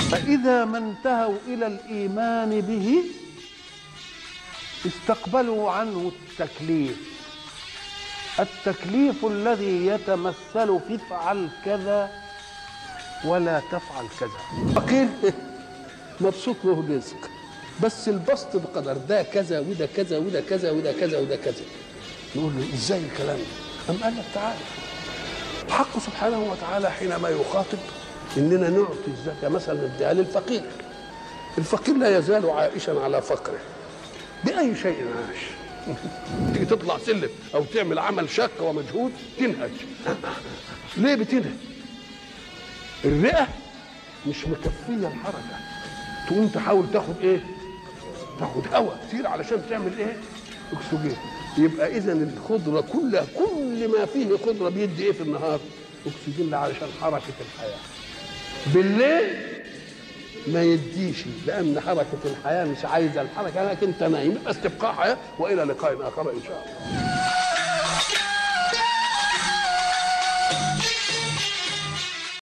فإذا ما انتهوا إلى الإيمان به استقبلوا عنه التكليف التكليف الذي يتمثل في افعل كذا ولا تفعل كذا فقير مبسوط له رزق بس البسط بقدر ده كذا وده كذا وده كذا وده كذا وده كذا نقول له ازاي الكلام ده؟ أم قال لك تعالى الحق سبحانه وتعالى حينما يخاطب اننا نعطي الزكاه مثلا نديها للفقير الفقير لا يزال عائشا على فقره باي شيء عاش تيجي تطلع سلم او تعمل عمل شاق ومجهود تنهج ليه بتنهج الرئه مش مكفيه الحركه تقوم تحاول تاخد ايه تاخد هواء كتير علشان تعمل ايه اكسجين يبقى اذا الخضره كلها كل ما فيه خضره بيدي ايه في النهار اكسجين ده علشان حركه الحياه بالليل ما يديش لان حركه الحياه مش عايزه الحركه لكن انت نايم بس تبقى حياه والى لقاء اخر ان شاء الله